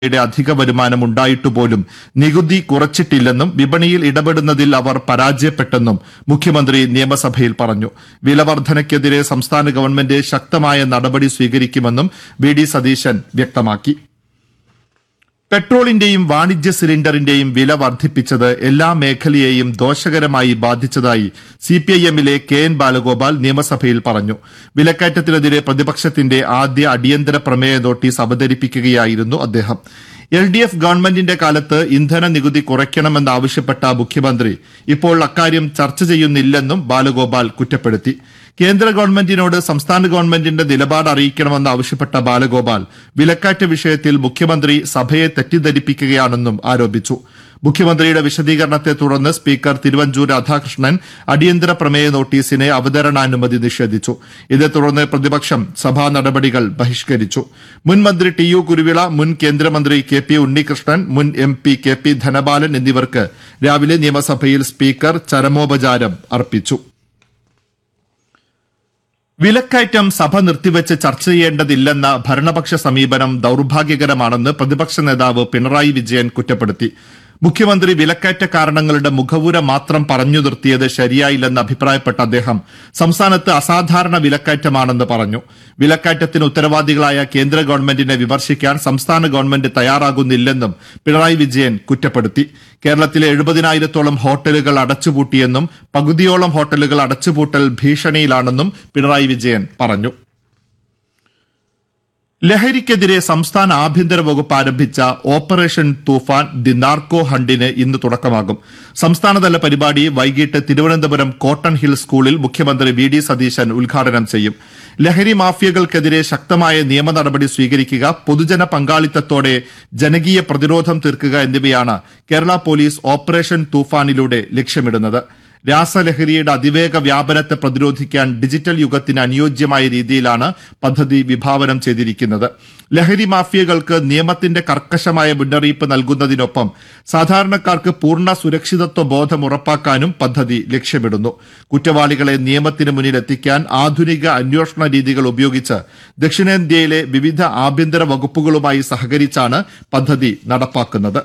യുടെ അധിക വരുമാനം ഉണ്ടായിട്ടുപോലും നികുതി കുറച്ചിട്ടില്ലെന്നും വിപണിയിൽ ഇടപെടുന്നതിൽ അവർ പരാജയപ്പെട്ടെന്നും മുഖ്യമന്ത്രി നിയമസഭയിൽ പറഞ്ഞു വിലവർധനയ്ക്കെതിരെ സംസ്ഥാന ഗവൺമെന്റ് ശക്തമായ നടപടി സ്വീകരിക്കുമെന്നും വി ഡി സതീശൻ വ്യക്തമാക്കി പെട്രോളിന്റെയും വാണിജ്യ സിലിണ്ടറിന്റെയും വില വർദ്ധിപ്പിച്ചത് എല്ലാ മേഖലയെയും ദോഷകരമായി ബാധിച്ചതായി സിപിഐഎമ്മിലെ കെ എൻ ബാലഗോപാൽ നിയമസഭയിൽ പറഞ്ഞു വിലക്കയറ്റത്തിനെതിരെ പ്രതിപക്ഷത്തിന്റെ ആദ്യ അടിയന്തര പ്രമേയ നോട്ടീസ് അവതരിപ്പിക്കുകയായിരുന്നു അദ്ദേഹം എൽ ഡി എഫ് ഗവൺമെന്റിന്റെ കാലത്ത് ഇന്ധന നികുതി കുറയ്ക്കണമെന്നാവശ്യപ്പെട്ട മുഖ്യമന്ത്രി ഇപ്പോൾ അക്കാര്യം ചർച്ച ചെയ്യുന്നില്ലെന്നും ബാലഗോപാൽ കുറ്റപ്പെടുത്തി കേന്ദ്ര ഗവൺമെന്റിനോട് സംസ്ഥാന ഗവൺമെന്റിന്റെ നിലപാട് അറിയിക്കണമെന്ന് ആവശ്യപ്പെട്ട ബാലഗോപാൽ വിലക്കയറ്റ വിഷയത്തിൽ മുഖ്യമന്ത്രി സഭയെ തെറ്റിദ്ധരിപ്പിക്കുകയാണെന്നും ആരോപിച്ചു മുഖ്യമന്ത്രിയുടെ വിശദീകരണത്തെ തുടർന്ന് സ്പീക്കർ തിരുവഞ്ചൂർ രാധാകൃഷ്ണൻ അടിയന്തര പ്രമേയ നോട്ടീസിന് അവതരണാനുമതി നിഷേധിച്ചു ഇതേ തുടർന്ന് പ്രതിപക്ഷം സഭാ നടപടികൾ ബഹിഷ്കരിച്ചു മുൻ മന്ത്രി ടി യു കുരുവിള മുൻ കേന്ദ്രമന്ത്രി കെ പി ഉണ്ണികൃഷ്ണൻ മുൻ M P K P Dhanapalan എന്നിവർക്ക് രാവിലെ നിയമസഭയിൽ സ്പീക്കർ ചരമോപചാരം അർപ്പിച്ചു വിലക്കയറ്റം സഭ നിർത്തിവെച്ച് ചർച്ച ചെയ്യേണ്ടതില്ലെന്ന ഭരണപക്ഷ സമീപനം ദൌർഭാഗ്യകരമാണെന്ന് പ്രതിപക്ഷ നേതാവ് പിണറായി വിജയൻ കുറ്റപ്പെടുത്തി മുഖ്യമന്ത്രി വിലക്കയറ്റ കാരണങ്ങളുടെ മുഖവുര മാത്രം പറഞ്ഞു നിർത്തിയത് ശരിയായില്ലെന്ന് അഭിപ്രായപ്പെട്ട അദ്ദേഹം സംസ്ഥാനത്ത് അസാധാരണ വിലക്കയറ്റമാണെന്ന് പറഞ്ഞു വിലക്കയറ്റത്തിന് ഉത്തരവാദികളായ കേന്ദ്ര ഗവൺമെന്റിനെ വിമർശിക്കാൻ സംസ്ഥാന ഗവൺമെന്റ് തയ്യാറാകുന്നില്ലെന്നും പിണറായി വിജയൻ കുറ്റപ്പെടുത്തി കേരളത്തിലെ എഴുപതിനായിരത്തോളം ഹോട്ടലുകൾ അടച്ചുപൂട്ടിയെന്നും പകുതിയോളം ഹോട്ടലുകൾ അടച്ചുപൂട്ടൽ ഭീഷണിയിലാണെന്നും പിണറായി വിജയൻ പറഞ്ഞു ലഹരിക്കെതിരെ സംസ്ഥാന ആഭ്യന്തര വകുപ്പ് ആരംഭിച്ച ഓപ്പറേഷൻ തൂഫാൻ ദി നാർക്കോ ഹണ്ടിന് ഇന്ന് തുടക്കമാകും സംസ്ഥാനതല പരിപാടി വൈകിട്ട് തിരുവനന്തപുരം കോട്ടൺ ഹിൽ സ്കൂളിൽ മുഖ്യമന്ത്രി വി ഡി സതീശൻ ഉദ്ഘാടനം ചെയ്യും ലഹരി മാഫിയകൾക്കെതിരെ ശക്തമായ നിയമ നടപടി സ്വീകരിക്കുക പൊതുജന പങ്കാളിത്തത്തോടെ ജനകീയ പ്രതിരോധം തീർക്കുക എന്നിവയാണ് കേരള പോലീസ് ഓപ്പറേഷൻ തൂഫാനിലൂടെ ലക്ഷ്യമിടുന്നത് രാസലഹരിയുടെ അതിവേഗ വ്യാപനത്തെ പ്രതിരോധിക്കാൻ ഡിജിറ്റൽ യുഗത്തിന് അനുയോജ്യമായ രീതിയിലാണ് പദ്ധതി വിഭാവനം ചെയ്തിരിക്കുന്നത് ലഹരി മാഫിയകൾക്ക് നിയമത്തിന്റെ കർക്കശമായ മുന്നറിയിപ്പ് നൽകുന്നതിനൊപ്പം സാധാരണക്കാർക്ക് പൂർണ്ണ സുരക്ഷിതത്വ ബോധം ഉറപ്പാക്കാനും പദ്ധതി ലക്ഷ്യമിടുന്നു കുറ്റവാളികളെ നിയമത്തിന് മുന്നിൽ എത്തിക്കാൻ ആധുനിക അന്വേഷണ രീതികൾ ഉപയോഗിച്ച് ദക്ഷിണേന്ത്യയിലെ വിവിധ ആഭ്യന്തര വകുപ്പുകളുമായി സഹകരിച്ചാണ് പദ്ധതി നടപ്പാക്കുന്നത്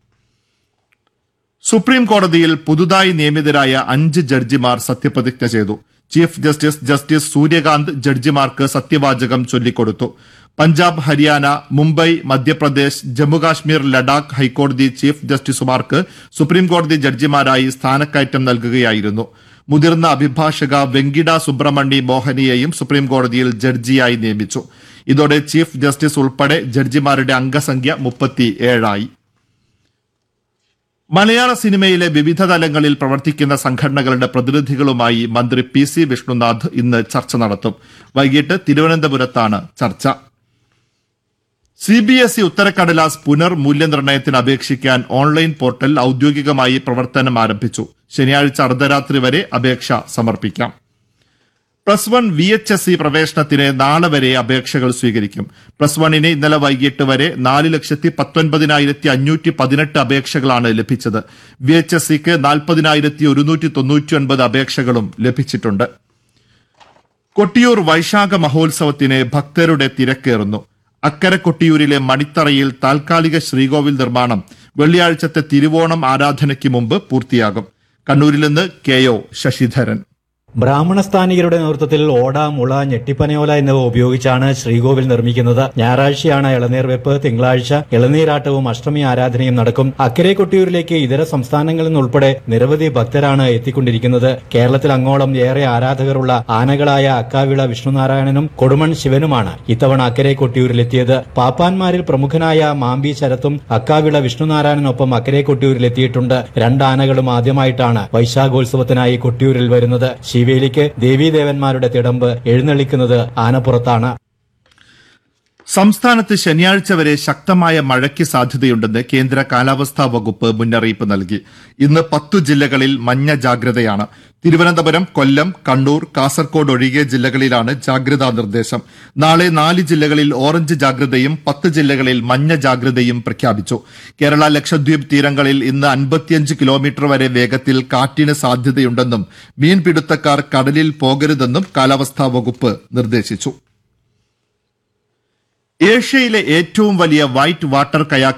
സുപ്രീം കോടതിയിൽ പുതുതായി നിയമിതരായ അഞ്ച് ജഡ്ജിമാർ സത്യപ്രതിജ്ഞ ചെയ്തു ചീഫ് ജസ്റ്റിസ് ജസ്റ്റിസ് സൂര്യകാന്ത് ജഡ്ജിമാർക്ക് സത്യവാചകം ചൊല്ലിക്കൊടുത്തു പഞ്ചാബ് ഹരിയാന മുംബൈ മധ്യപ്രദേശ് ജമ്മുകാശ്മീർ ലഡാക്ക് ഹൈക്കോടതി ചീഫ് ജസ്റ്റിസുമാർക്ക് സുപ്രീം കോടതി ജഡ്ജിമാരായി സ്ഥാനക്കയറ്റം നൽകുകയായിരുന്നു മുതിർന്ന അഭിഭാഷക വെങ്കിട സുബ്രഹ്മണ്യ മോഹനിയെയും സുപ്രീം കോടതിയിൽ ജഡ്ജിയായി നിയമിച്ചു ഇതോടെ ചീഫ് ജസ്റ്റിസ് ഉൾപ്പെടെ ജഡ്ജിമാരുടെ അംഗസംഖ്യ മുപ്പത്തി ഏഴായി മലയാള സിനിമയിലെ വിവിധ തലങ്ങളിൽ പ്രവർത്തിക്കുന്ന സംഘടനകളുടെ പ്രതിനിധികളുമായി മന്ത്രി പി സി വിഷ്ണുനാഥ് ഇന്ന് ചർച്ച നടത്തും വൈകിട്ട് തിരുവനന്തപുരത്താണ് ചർച്ച സി ബി എസ് ഇ ഉത്തരക്കടലാസ് പുനർ മൂല്യനിർണ്ണയത്തിന് അപേക്ഷിക്കാൻ ഓൺലൈൻ പോർട്ടൽ ഔദ്യോഗികമായി പ്രവർത്തനം ആരംഭിച്ചു ശനിയാഴ്ച അർദ്ധരാത്രി വരെ അപേക്ഷ സമർപ്പിക്കാം plus one V H S C പ്രവേശനത്തിന് നാളെ വരെ അപേക്ഷകൾ സ്വീകരിക്കും പ്ലസ് വണ്ണിന് ഇന്നലെ വൈകിട്ട് വരെ നാല് ലക്ഷത്തി പത്തൊൻപതിനായിരത്തി അഞ്ഞൂറ്റി പതിനെട്ട് അപേക്ഷകളാണ് ലഭിച്ചത് വി എച്ച് എസ് സിക്ക് നാൽപ്പതിനായിരത്തി ഒരുന്നൂറ്റി തൊണ്ണൂറ്റി ഒൻപത് അപേക്ഷകളും ലഭിച്ചിട്ടുണ്ട് കൊട്ടിയൂർ വൈശാഖ മഹോത്സവത്തിന് ഭക്തരുടെ തിരക്കേറുന്നു അക്കര കൊട്ടിയൂരിലെ മണിത്തറയിൽ താൽക്കാലിക ശ്രീകോവിൽ നിർമ്മാണം വെള്ളിയാഴ്ചത്തെ തിരുവോണം ആരാധനയ്ക്ക് മുമ്പ് പൂർത്തിയാകും കണ്ണൂരിൽ നിന്ന് കെ ഒ ശശിധരൻ ബ്രാഹ്മണസ്ഥാനികരുടെ നേതൃത്വത്തിൽ ഓട മുള ഞെട്ടിപ്പനയോല എന്നിവ ഉപയോഗിച്ചാണ് ശ്രീകോവിൽ നിർമ്മിക്കുന്നത് ഞായറാഴ്ചയാണ് ഇളനീർ വെപ്പ് തിങ്കളാഴ്ച ഇളനീരാട്ടവും അഷ്ടമി ആരാധനയും നടക്കും അക്കരെ കൊട്ടിയൂരിലേക്ക് ഇതര സംസ്ഥാനങ്ങളിൽ നിന്നുൾപ്പെടെ നിരവധി ഭക്തരാണ് എത്തിക്കൊണ്ടിരിക്കുന്നത് കേരളത്തിൽ അങ്ങോളം ഏറെ ആരാധകരുള്ള ആനകളായ അക്കാവിള വിഷ്ണുനാരായണനും കൊടുമൺ ശിവനുമാണ് ഇത്തവണ അക്കരെ കൊട്ടിയൂരിലെത്തിയത് പാപ്പാന്മാരിൽ പ്രമുഖനായ മാമ്പി ശരത്തും അക്കാവിള വിഷ്ണുനാരായണനൊപ്പം അക്കരെ കൊട്ടിയൂരിലെത്തിയിട്ടുണ്ട് രണ്ടാനകളും ആദ്യമായിട്ടാണ് വൈശാഖോത്സവത്തിനായി കൊട്ടിയൂരിൽ വരുന്നത് ശിവേലിക്ക് ദേവീദേവന്മാരുടെ തിടമ്പ് എഴുന്നള്ളിക്കുന്നത് ആനപ്പുറത്താണ് സംസ്ഥാനത്ത് ശനിയാഴ്ച വരെ ശക്തമായ മഴയ്ക്ക് സാധ്യതയുണ്ടെന്ന് കേന്ദ്ര കാലാവസ്ഥാ വകുപ്പ് മുന്നറിയിപ്പ് നൽകി ഇന്ന് പത്തു ജില്ലകളിൽ മഞ്ഞ ജാഗ്രതയാണ് തിരുവനന്തപുരം കൊല്ലം കണ്ണൂർ കാസർകോട് ഒഴികെ ജില്ലകളിലാണ് ജാഗ്രതാ നിർദ്ദേശം നാളെ നാല് ജില്ലകളിൽ ഓറഞ്ച് ജാഗ്രതയും പത്ത് ജില്ലകളിൽ മഞ്ഞ ജാഗ്രതയും പ്രഖ്യാപിച്ചു കേരള ലക്ഷദ്വീപ് തീരങ്ങളിൽ ഇന്ന് അൻപത്തിയഞ്ച് കിലോമീറ്റർ വരെ വേഗത്തിൽ കാറ്റിന് സാധ്യതയുണ്ടെന്നും മീൻപിടുത്തക്കാർ കടലിൽ പോകരുതെന്നും കാലാവസ്ഥാ വകുപ്പ് നിർദ്ദേശിച്ചു ഏഷ്യയിലെ ഏറ്റവും വലിയ വൈറ്റ് വാട്ടർ കയാക്ക്